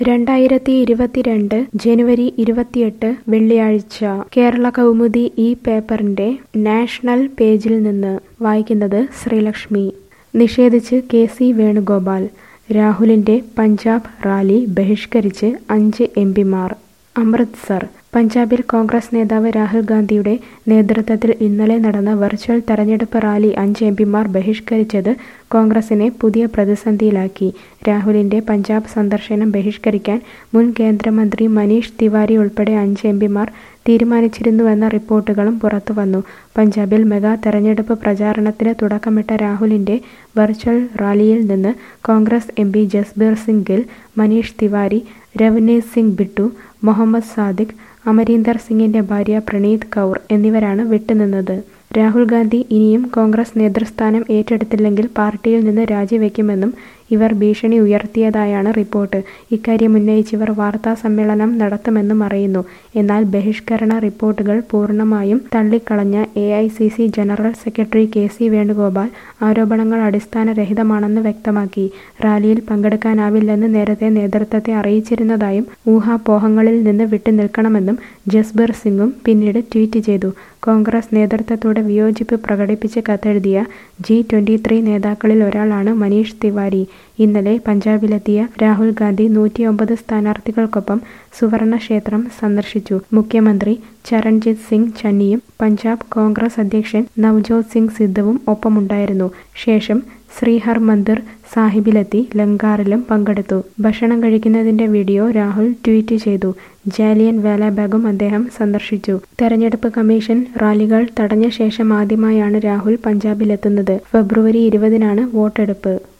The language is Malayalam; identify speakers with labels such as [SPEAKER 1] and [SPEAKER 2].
[SPEAKER 1] രണ്ടായിരത്തി ഇരുപത്തിരണ്ട് ജനുവരി ഇരുപത്തിയെട്ട് വെള്ളിയാഴ്ച കേരള കൗമുദി ഈ പേപ്പറിന്റെ നാഷണൽ പേജിൽ നിന്ന് വായിക്കുന്നത് ശ്രീലക്ഷ്മി നിഷേധിച്ച് കെ സി വേണുഗോപാൽ രാഹുലിന്റെ പഞ്ചാബ് റാലി ബഹിഷ്കരിച്ച് അഞ്ച് എം പിമാർ അമൃത്സർ പഞ്ചാബിൽ കോൺഗ്രസ് നേതാവ് രാഹുൽ ഗാന്ധിയുടെ നേതൃത്വത്തിൽ ഇന്നലെ നടന്ന വെർച്വൽ തെരഞ്ഞെടുപ്പ് റാലി അഞ്ച് എം പിമാർ ബഹിഷ്കരിച്ചത് കോൺഗ്രസിനെ പുതിയ പ്രതിസന്ധിയിലാക്കി രാഹുലിന്റെ പഞ്ചാബ് സന്ദർശനം ബഹിഷ്കരിക്കാൻ മുൻ കേന്ദ്രമന്ത്രി മനീഷ് തിവാരി ഉൾപ്പെടെ അഞ്ച് എം പിമാർ തീരുമാനിച്ചിരുന്നുവെന്ന റിപ്പോർട്ടുകളും പുറത്തുവന്നു പഞ്ചാബിൽ മെഗാ തെരഞ്ഞെടുപ്പ് പ്രചാരണത്തിന് തുടക്കമിട്ട രാഹുലിന്റെ വെർച്വൽ റാലിയിൽ നിന്ന് കോൺഗ്രസ് എം പി ജസ്ബീർ സിംഗ് ഗിൽ മനീഷ് തിവാരി രവ്നീത് സിംഗ് ബിട്ടു മുഹമ്മദ് സാദിഖ് അമരീന്ദർ സിംഗിന്റെ ഭാര്യ പ്രണീത് കൗർ എന്നിവരാണ് വിട്ടുനിന്നത് രാഹുൽ ഗാന്ധി ഇനിയും കോൺഗ്രസ് നേതൃസ്ഥാനം ഏറ്റെടുത്തില്ലെങ്കിൽ പാർട്ടിയിൽ നിന്ന് രാജിവെക്കുമെന്നും ഇവർ ഭീഷണി ഉയർത്തിയതായാണ് റിപ്പോർട്ട് ഇക്കാര്യം ഉന്നയിച്ച് ഇവർ വാർത്താ സമ്മേളനം നടത്തുമെന്നും അറിയുന്നു എന്നാൽ ബഹിഷ്കരണ റിപ്പോർട്ടുകൾ പൂർണ്ണമായും തള്ളിക്കളഞ്ഞ A I C C general secretary K C Venugopal ആരോപണങ്ങൾ അടിസ്ഥാനരഹിതമാണെന്ന് വ്യക്തമാക്കി റാലിയിൽ പങ്കെടുക്കാനാവില്ലെന്ന് നേരത്തെ നേതൃത്വത്തെ അറിയിച്ചിരുന്നതായും ഊഹാപോഹങ്ങളിൽ നിന്ന് വിട്ടുനിൽക്കണമെന്നും ജസ്ബീർ സിംഗും പിന്നീട് ട്വീറ്റ് ചെയ്തു കോൺഗ്രസ് നേതൃത്വത്തോട് വിയോജിപ്പ് പ്രകടിപ്പിച്ച് കത്തെഴുതിയ ജി ട്വന്റി ത്രീ നേതാക്കളിൽ ഒരാളാണ് മനീഷ് തിവാരി ഇന്നലെ പഞ്ചാബിലെത്തിയ രാഹുൽ ഗാന്ധി നൂറ്റിയൊമ്പത് സ്ഥാനാർത്ഥികൾക്കൊപ്പം സുവർണ ക്ഷേത്രം സന്ദർശിച്ചു മുഖ്യമന്ത്രി ചരൺജിത് സിംഗ് ചന്നിയും പഞ്ചാബ് കോൺഗ്രസ് അധ്യക്ഷൻ നവ്ജോത് സിംഗ് സിദ്ധുവും ഒപ്പമുണ്ടായിരുന്നു ശേഷം ശ്രീഹർ മന്ദിർ സാഹിബിലെത്തി ലങ്കാറിലും പങ്കെടുത്തു ഭക്ഷണം കഴിക്കുന്നതിന്റെ വീഡിയോ രാഹുൽ ട്വീറ്റ് ചെയ്തു ജാലിയൻ വാലാബാഗും അദ്ദേഹം സന്ദർശിച്ചു തെരഞ്ഞെടുപ്പ് കമ്മീഷൻ റാലികൾ തടഞ്ഞ ശേഷം ആദ്യമായാണ് രാഹുൽ പഞ്ചാബിലെത്തുന്നത് ഫെബ്രുവരി ഇരുപതിനാണ് വോട്ടെടുപ്പ്